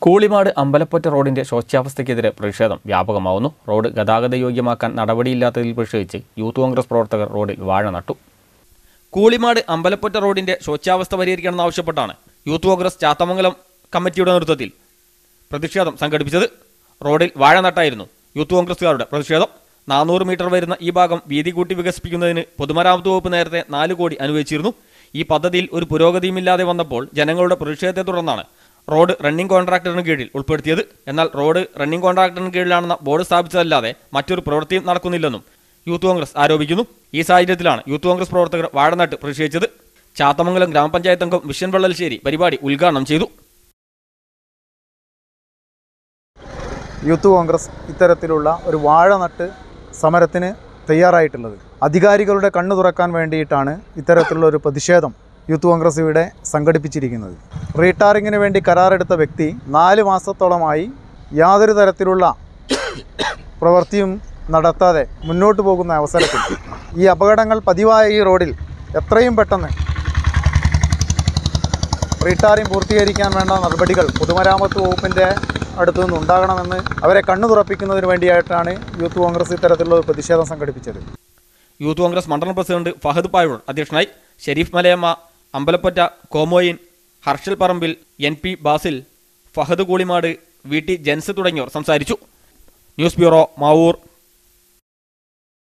കൂളിമാട് അമ്പലപ്പൊറ്റ റോഡിന്റെ ശോച്യാവസ്ഥയ്ക്കെതിരെ പ്രതിഷേധം വ്യാപകമാവുന്നു റോഡ് ഗതാഗത യോഗ്യമാക്കാൻ നടപടിയില്ലാത്തതിൽ പ്രതിഷേധിച്ച് യൂത്ത് കോൺഗ്രസ് പ്രവർത്തകർ റോഡിൽ വാഴ നട്ടു കൂളിമാട് അമ്പലപ്പൊറ്റ റോഡിന്റെ ശോച്യാവസ്ഥ പരിഹരിക്കണമെന്നാവശ്യപ്പെട്ടാണ് യൂത്ത് കോൺഗ്രസ് ചാത്തമംഗലം കമ്മിറ്റിയുടെ നേതൃത്വത്തിൽ പ്രതിഷേധം സംഘടിപ്പിച്ചത് റോഡിൽ വാഴ നട്ടായിരുന്നു യൂത്ത് കോൺഗ്രസുകാരുടെ പ്രതിഷേധം നാനൂറ് മീറ്റർ വരുന്ന ഈ ഭാഗം വീതി കൂട്ടി വികസിപ്പിക്കുന്നതിന് പൊതുമരാമത്ത് വകുപ്പ് നേരത്തെ നാല് കോടി അനുവദിച്ചിരുന്നു ഈ പദ്ധതിയിൽ ഒരു പുരോഗതിയുമില്ലാതെ വന്നപ്പോൾ ജനങ്ങളുടെ പ്രതിഷേധത്തെ തുടർന്നാണ് റോഡ് റണ്ണിംഗ് കോൺട്രാക്ടറിന് കീഴിൽ ഉൾപ്പെടുത്തിയത് എന്നാൽ റോഡ് റണ്ണിംഗ് കോൺട്രാക്ടറിന് കീഴിലാണെന്ന ബോർഡ് സ്ഥാപിച്ചതല്ലാതെ മറ്റൊരു പ്രവൃത്തിയും നടക്കുന്നില്ലെന്നും യൂത്ത് കോൺഗ്രസ് ആരോപിക്കുന്നു ഈ സാഹചര്യത്തിലാണ് യൂത്ത് കോൺഗ്രസ് പ്രവർത്തകർ വാഴനട്ട് പ്രതിഷേധിച്ചത് ചാത്തമംഗലം ഗ്രാമപഞ്ചായത്ത് അംഗം വിഷ്യൻ വള്ളൽശ്ശേരി പരിപാടി ഉദ്ഘാടനം ചെയ്തു യൂത്ത് കോൺഗ്രസ് ഇത്തരത്തിലുള്ള ഒരു വാഴ നട്ട് സമരത്തിന് തയ്യാറായിട്ടുള്ളത് അധികാരികളുടെ കണ്ണു തുറക്കാൻ വേണ്ടിയിട്ടാണ് ഇത്തരത്തിലുള്ള ഒരു പ്രതിഷേധം യൂത്ത് കോൺഗ്രസ് ഇവിടെ സംഘടിപ്പിച്ചിരിക്കുന്നത് റീടാറിങ്ങിന് വേണ്ടി കരാറെടുത്ത വ്യക്തി നാല് മാസത്തോളമായി യാതൊരു തരത്തിലുള്ള പ്രവൃത്തിയും നടത്താതെ മുന്നോട്ട് പോകുന്ന അവസരത്തിൽ ഈ അപകടങ്ങൾ പതിവായ ഈ റോഡിൽ എത്രയും പെട്ടെന്ന് റീടാറിംഗ് പൂർത്തീകരിക്കാൻ വേണ്ട നടപടികൾ പൊതുമരാമത്ത് വകുപ്പിൻ്റെ അടുത്തു നിന്ന് ഉണ്ടാകണമെന്ന് അവരെ കണ്ണു തുറപ്പിക്കുന്നതിന് വേണ്ടിയായിട്ടാണ് യൂത്ത് കോൺഗ്രസ് ഇത്തരത്തിലുള്ള ഒരു പ്രതിഷേധം സംഘടിപ്പിച്ചത് യൂത്ത് കോൺഗ്രസ് മണ്ഡലം പ്രസിഡന്റ് ഫഹദ് പായൂർ അധ്യക്ഷനായി ഷെരീഫ് മലയമ്മ അമ്പലപ്പൊറ്റ കോമോയിൻ Harshal Parambil N P Basil Fahad Koolimad V T Jens തുടങ്ങിയവർ സംസാരിച്ചു ന്യൂസ് ബ്യൂറോ മാവൂർ